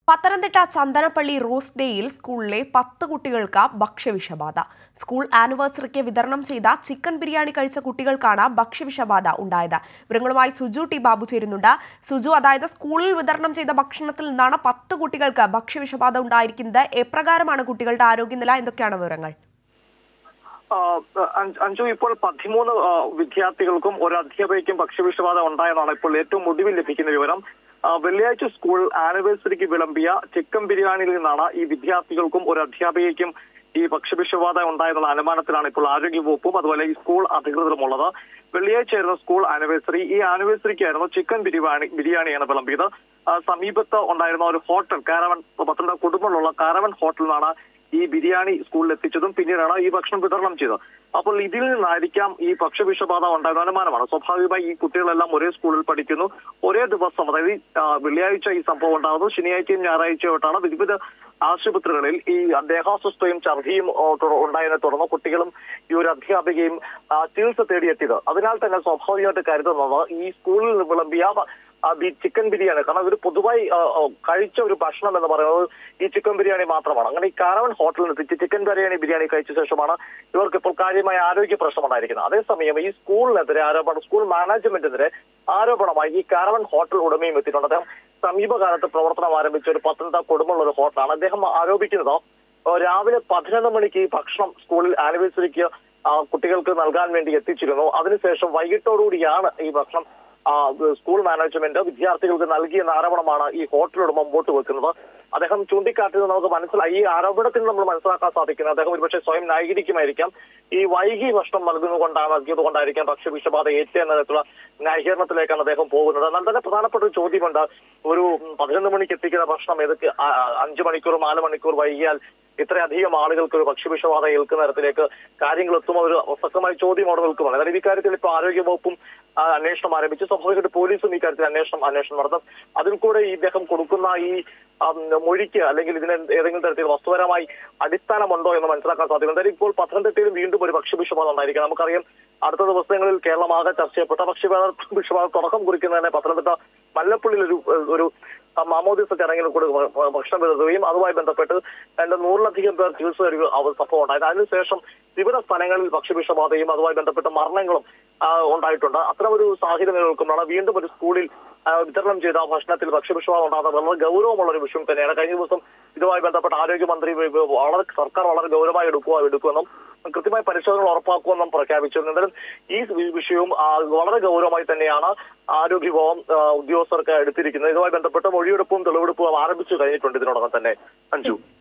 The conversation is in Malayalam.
പത്തനംതിട്ട ചന്ദനപ്പള്ളി റോസ് ഡേയിൽ സ്കൂളിലെ പത്ത് കുട്ടികൾക്ക് ഭക്ഷ്യവിഷബാധ സ്കൂൾ ആനിവേഴ്സറിക്ക് വിതരണം ചെയ്ത ചിക്കൻ ബിരിയാണി കഴിച്ച കുട്ടികൾക്കാണ് ഭക്ഷ്യവിഷബാധ ഉണ്ടായത് വിവരങ്ങളുമായി സുജു ടി ബാബു ചേരുന്നുണ്ട് സുജു അതായത് സ്കൂളിൽ വിതരണം ചെയ്ത ഭക്ഷണത്തിൽ നിന്നാണ് പത്ത് കുട്ടികൾക്ക് ഭക്ഷ്യവിഷബാധ ഉണ്ടായിരിക്കുന്നത് എപ്രകാരമാണ് കുട്ടികളുടെ ആരോഗ്യനില എന്തൊക്കെയാണ് വിവരങ്ങൾ ആ, അഞ്ച് അഞ്ചു ഇപ്പോൾ പതിമൂന്ന് ആ, വിദ്യാർത്ഥികൾക്കും ഒരു അധ്യാപികയ്ക്കും ഭക്ഷ്യവിഷബാധ ഉണ്ടായെന്നാണ് ഇപ്പോൾ ഏറ്റവും ഒടുവിൽ ലഭിക്കുന്ന വിവരം ആ, വെള്ളിയാഴ്ച സ്കൂൾ ആനിവേഴ്സറിക്ക് വിളമ്പിയ ചിക്കൻ ബിരിയാണിയിൽ നിന്നാണ് ഈ വിദ്യാർത്ഥികൾക്കും ഒരു അധ്യാപികയ്ക്കും ഈ ഭക്ഷ്യവിഷബാധ ഉണ്ടായെന്നുള്ള അനുമാനത്തിലാണ് ഇപ്പോൾ ആരോഗ്യവകുപ്പും അതുപോലെ ഈ സ്കൂൾ അധികൃതരും ഉള്ളത് വെള്ളിയാഴ്ചയായിരുന്നു സ്കൂൾ ആനിവേഴ്സറി ഈ ആനിവേഴ്സറിക്കായിരുന്നു ചിക്കൻ ബിരിയാണി ബിരിയാണിയാണ് വിളമ്പിയത് ആ, സമീപത്ത് ഉണ്ടായിരുന്ന ഒരു ഹോട്ടൽ കാരവൻ പത്തനംതിട്ട കുടുംബമുള്ള കാരവൻ ഹോട്ടലിൽ നിന്നാണ് ഈ ബിരിയാണി സ്കൂളിൽ എത്തിച്ചതും പിന്നീടാണ് ഈ ഭക്ഷണം വിതരണം ചെയ്തത് അപ്പോൾ ഇതിൽ നിന്നായിരിക്കാം ഈ ഭക്ഷ്യവിഷബാധ ഉണ്ടാകുന്ന അനുമാനമാണ് സ്വാഭാവികമായി ഈ കുട്ടികളെല്ലാം ഒരേ സ്കൂളിൽ പഠിക്കുന്നു ഒരേ ദിവസം അതായത് ഈ, ആ, വെള്ളിയാഴ്ച ഈ സംഭവം ഉണ്ടാകുന്നു ശനിയാഴ്ചയും ഞായറാഴ്ചയായിട്ടാണ് വിവിധ ആശുപത്രികളിൽ ഈ ദേഹാസ്വസ്ഥയും ഛർദിയും ഓ, തുട- ഉണ്ടായതിനെ തുടർന്ന് കുട്ടികളും ഈ ഒരു അധ്യാപികയും ആ, ചികിത്സ തേടിയെത്തിയത് അതിനാൽ തന്നെ സ്വാഭാവികമായിട്ട് കരുതുന്നത് ഈ സ്കൂളിൽ വിളമ്പിയ ആ ബി ചിക്കൻ ബിരിയാണി കാരണം ഇവർ പൊതുവായി ആ, ആ, കഴിച്ച ഒരു ഭക്ഷണം എന്ന് പറയുന്നത് ഈ ചിക്കൻ ബിരിയാണി മാത്രമാണ് അങ്ങനെ ഈ കാരവൻ ഹോട്ടലിൽ എത്തിച്ച് ചിക്കൻ ബിരിയാണി ബിരിയാണി കഴിച്ച ശേഷമാണ് ഇവർക്ക് ഇപ്പോൾ കാര്യമായ ആരോഗ്യ പ്രശ്നം ഉണ്ടായിരിക്കുന്നത് അതേസമയം ഈ സ്കൂളിനെതിരെ ആരോപണം സ്കൂൾ മാനേജ്മെന്റിനെതിരെ ആരോപണമായി ഈ കാരവൻ ഹോട്ടൽ ഉടമയും എത്തിയിട്ടുണ്ട് അദ്ദേഹം സമീപകാലത്ത് പ്രവർത്തനം ആരംഭിച്ച ഒരു പത്തനംതിട്ട കൊടുമുള്ള ഒരു ഹോട്ടലാണ് അദ്ദേഹം ആരോപിക്കുന്നത് ആ, രാവിലെ പതിനൊന്ന് മണിക്ക് ഈ ഭക്ഷണം സ്കൂളിൽ ആനിവേഴ്സറിക്ക് ആ, കുട്ടികൾക്ക് നൽകാൻ വേണ്ടി എത്തിച്ചിരുന്നു അതിനുശേഷം വൈകിട്ടോടുകൂടിയാണ് ഈ ഭക്ഷണം ആ, സ്കൂൾ മാനേജ്മെന്റ് വിദ്യാർത്ഥികൾക്ക് നൽകിയെന്ന ആരോപണമാണ് ഈ ഹോട്ടൽ ഉടമ മുമ്പോട്ട് വെക്കുന്നത് അദ്ദേഹം ചൂണ്ടിക്കാട്ടിയത് നമുക്ക് മനസ്സിലായി ഈ ആരോപണത്തിൽ നമ്മൾ മനസ്സിലാക്കാൻ സാധിക്കുന്നത് അദ്ദേഹം ഒരുപക്ഷെ സ്വയം ന്യായീകരിക്കുമായിരിക്കാം ഈ വൈകി ഭക്ഷണം നൽകുന്നതുകൊണ്ടാണ് നൽകിയത് കൊണ്ടായിരിക്കാം ഭക്ഷ്യവിഷബാധ ഏറ്റ എന്ന തരത്തിലുള്ള ന്യായീകരണത്തിലേക്കാണ് അദ്ദേഹം പോകുന്നത് എന്നാൽ തന്നെ പ്രധാനപ്പെട്ട ഒരു ചോദ്യമുണ്ട് ഒരു ഉം, പതിനൊന്ന് മണിക്ക് എത്തിക്കുന്ന ഭക്ഷണം ഏതൊക്കെ ആ, ആ, അഞ്ച് മണിക്കൂർ നാല് മണിക്കൂർ വൈകിയാൽ ഇത്രയധികം ആളുകൾക്ക് ഒരു ഭക്ഷ്യവിഷബാധ ഏൽക്കുന്ന തരത്തിലേക്ക് കാര്യങ്ങൾ എത്തുമ്പോൾ ഒരു പ്രസക്തമായ ചോദ്യം അവിടെ നിൽക്കുന്നുണ്ട് എന്നാൽ ഇക്കാര്യത്തിൽ ഇപ്പോൾ ആരോഗ്യവകുപ്പും ആ, അന്വേഷണം ആരംഭിച്ചു സ്വാഭാവികമായിട്ട് പോലീസും ഇക്കാര്യത്തിൽ അന്വേഷണം അന്വേഷണം നടത്തും അതിൽ കൂടെ ഈ ഇദ്ദേഹം കൊടുക്കുന്ന ഈ ആം, മൊഴിക്ക് അല്ലെങ്കിൽ ഇതിന് ഏതെങ്കിലും തരത്തിൽ വസ്തുപരമായി അടിസ്ഥാനമുണ്ടോ എന്ന് മനസ്സിലാക്കാൻ സാധിക്കും എന്തായാലും ഇപ്പോൾ പത്തനംതിട്ടയിലും വീണ്ടും ഒരു ഭക്ഷ്യവിഷബാധ ഉണ്ടായിരിക്കും നമുക്കറിയാം അടുത്ത ദിവസങ്ങളിൽ കേരളമാകെ ചർച്ച ചെയ്യപ്പെട്ട ഭക്ഷ്യബാധ വിഷബാധ തുടക്കം കുറിക്കുന്നതിന് പത്തനംതിട്ട മല്ലപ്പള്ളിയിൽ ഒരു ഒരു ആ, മാമോദിസ ചടങ്ങിൽ കൂടെ ഭ- ഭക്ഷണം വിതറുകയും അതുമായി ബന്ധപ്പെട്ട് രണ്ട് നൂറിലധികം പേർ ചികിത്സ തേടിയ അവ- സംഭവം ഉണ്ടായത് അതിനുശേഷം വിവിധ സ്ഥലങ്ങളിൽ ഭക്ഷ്യവിഷബാധയും അതുമായി ബന്ധപ്പെട്ട മരണങ്ങളും ആ, ഉണ്ടായിട്ടുണ്ട് അത്തരം ഒരു സാഹചര്യം നിലനിൽക്കുമ്പോഴാണ് വീണ്ടും ഒരു സ്കൂളിൽ ആ, വിതരണം ചെയ്ത ഭക്ഷണത്തിൽ ഭക്ഷ്യവിഷബാധ ഉണ്ടാകുന്നത് വളരെ ഗൗരവമുള്ള ഒരു വിഷയം തന്നെയാണ് കഴിഞ്ഞ ദിവസം ഇതുമായി ബന്ധപ്പെട്ട ആരോഗ്യമന്ത്രി വ- വ- വളരെ സർക്കാർ വളരെ ഗൗരവമായി എടുക്കുക എടുക്കുമെന്നും കൃത്യമായ പരിശോധനകൾ ഉറപ്പാക്കുമെന്നും പ്രഖ്യാപിച്ചിരുന്നു എന്തായാലും ഈ വി- വിഷയവും ആ, വളരെ ഗൗരവമായി തന്നെയാണ് ആരോഗ്യവകുപ്പ് ആ, ഉദ്യോഗസ്ഥർക്ക് എടുത്തിരിക്കുന്നത് ഇതുമായി ബന്ധപ്പെട്ട മൊഴിയെടുപ്പും തെളിവെടുപ്പും ആരംഭിച്ചു കഴിഞ്ഞിട്ടുണ്ട് ഇതിനോടകം തന്നെ അഞ്ചു